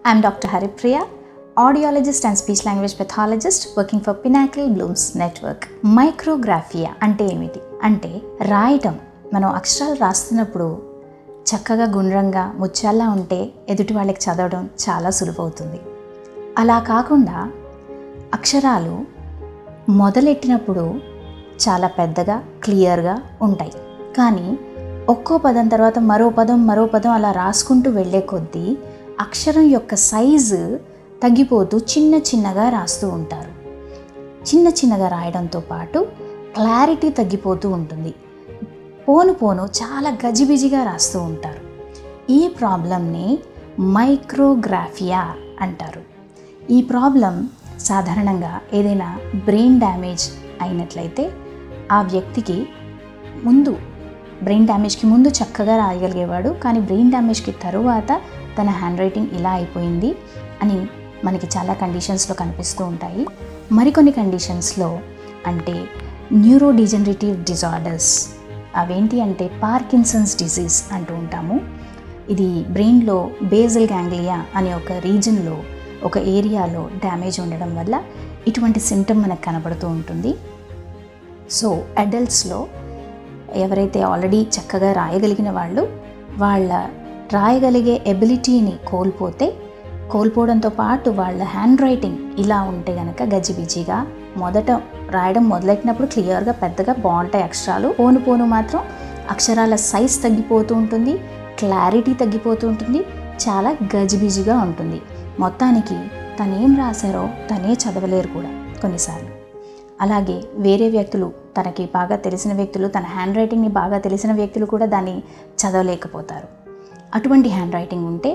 I'm Dr. Haripriya, audiologist and speech language pathologist working for Pinnacle Blooms Network. Micrographia అంటే ఏమిటి అంటే రాయటం మనం అక్షరాలు రాస్తున్నప్పుడు చక్కగా గుండ్రంగా ముత్యాల్లా ఉంటే ఎదుటి వాళ్ళకి చదవడం చాలా సులువవుతుంది అలా కాకుండా అక్షరాలు మొదలెట్టినప్పుడు చాలా పెద్దగా క్లియర్గా ఉంటాయి కానీ ఒక్కో పదం తర్వాత మరో పదం మరో పదం అలా రాసుకుంటూ వెళ్ళే కొద్దీ అక్షరం యొక్క సైజు తగ్గిపోతూ చిన్న చిన్నగా రాస్తూ ఉంటారు చిన్న చిన్నగా రాయడంతో పాటు క్లారిటీ తగ్గిపోతూ ఉంటుంది పోను పోను చాలా గజిబిజిగా రాస్తూ ఉంటారు ఈ ప్రాబ్లంని మైక్రోగ్రాఫియా అంటారు ఈ ప్రాబ్లం సాధారణంగా ఏదైనా బ్రెయిన్ డ్యామేజ్ అయినట్లయితే ఆ వ్యక్తికి ముందు బ్రెయిన్ డ్యామేజ్కి ముందు చక్కగా రాయగలిగేవాడు కానీ బ్రెయిన్ డ్యామేజ్కి తరువాత తన హ్యాండ్ రైటింగ్ ఇలా అయిపోయింది అని మనకి చాలా కండిషన్స్లో కనిపిస్తూ ఉంటాయి మరికొన్ని కండిషన్స్లో అంటే న్యూరో డిజనరేటివ్ డిజార్డర్స్ అవేంటి అంటే పార్కిన్సన్స్ డిసీజ్ అంటూ ఉంటాము ఇది బ్రెయిన్లో బేజల్ గ్యాంగ్లియా అనే ఒక రీజన్లో ఒక ఏరియాలో డ్యామేజ్ ఉండడం వల్ల ఇటువంటి సిమ్టమ్ మనకు కనబడుతూ ఉంటుంది సో అడల్ట్స్లో ఎవరైతే ఆల్రెడీ చక్కగా రాయగలిగిన వాళ్ళు వాళ్ళ రాయగలిగే ఎబిలిటీని కోల్పోతే కోల్పోవడంతో పాటు వాళ్ళ హ్యాండ్ రైటింగ్ ఇలా ఉంటే గనక గజిబిజిగా మొదట రాయడం మొదలెట్టినప్పుడు క్లియర్గా పెద్దగా బాగుంటాయి అక్షరాలు పోను పోను మాత్రం అక్షరాల సైజ్ తగ్గిపోతూ ఉంటుంది క్లారిటీ తగ్గిపోతూ ఉంటుంది చాలా గజిబిజిగా ఉంటుంది మొత్తానికి తనేం రాశారో తనే చదవలేరు కూడా కొన్నిసార్లు అలాగే వేరే వ్యక్తులు తనకి బాగా తెలిసిన వ్యక్తులు తన హ్యాండ్ రైటింగ్ని బాగా తెలిసిన వ్యక్తులు కూడా దాన్ని చదవలేకపోతారు అటువంటి హ్యాండ్ రైటింగ్ ఉంటే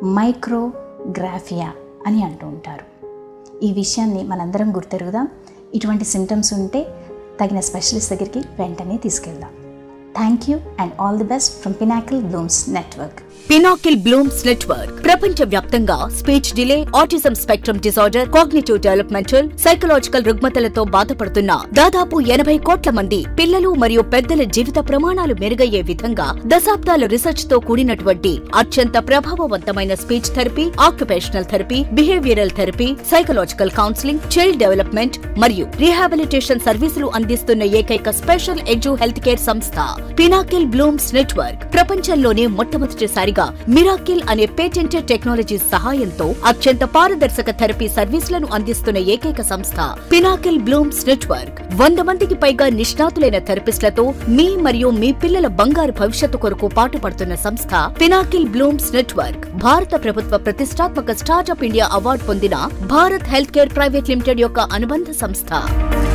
మైక్రోగ్రాఫియా అని అంటూ ఉంటారు ఈ విషయాన్ని మనందరం గుర్తెరుగుదాం ఇటువంటి సిమ్టమ్స్ ఉంటే తగిన స్పెషలిస్ట్ దగ్గరికి వెంటనే తీసుకెళ్దాం thank you and all the best from Pinnacle Blooms Network Pinnacle Blooms Network ప్రపంచ వ్యాప్తంగా speech delay autism spectrum disorder cognitive developmental psychological రుగ్మతలతో బాధపడుతున్న దాదాపు ఎనభై కోట్ల మంది పిల్లలు మరియు పెద్దల జీవిత ప్రమాణాలు మెరుగయ్యే విధంగా దశాబ్దాల రీసెర్చ్ తో కూడినటువంటి అత్యంత ప్రభావవంతమైన speech therapy occupational therapy behavioural therapy psychological counselling child development మరియు రీహాబిలిటేషన్ సర్వీసులు అందిస్తున్న ఏకైక స్పెషల్ ఎడ్యు హెల్త్ కేర్ సంస్థ పినాకిల్ బ్లూమ్స్ నెట్వర్క్ ప్రపంచంలోనే మొట్టమొదటిసారిగా మిరాకిల్ అనే పేటెంటెడ్ టెక్నాలజీ సహాయంతో అత్యంత పారదర్శక థెరపీ సర్వీసులను అందిస్తున్న ఏకైక సంస్థ పినాకిల్ బ్లూమ్స్ నెట్వర్క్ వంద మందికి పైగా నిష్ణాతులైన థెరపిస్టులతో మీ మరియు మీ పిల్లల బంగారు భవిష్యత్తు కొరకు పాటుపడుతున్న సంస్థ పినాకిల్ బ్లూమ్స్ నెట్వర్క్ భారత ప్రభుత్వ ప్రతిష్టాత్మక స్టార్టప్ ఇండియా అవార్డు పొందిన Bharat health care private limited యొక్క అనుబంధ సంస్థ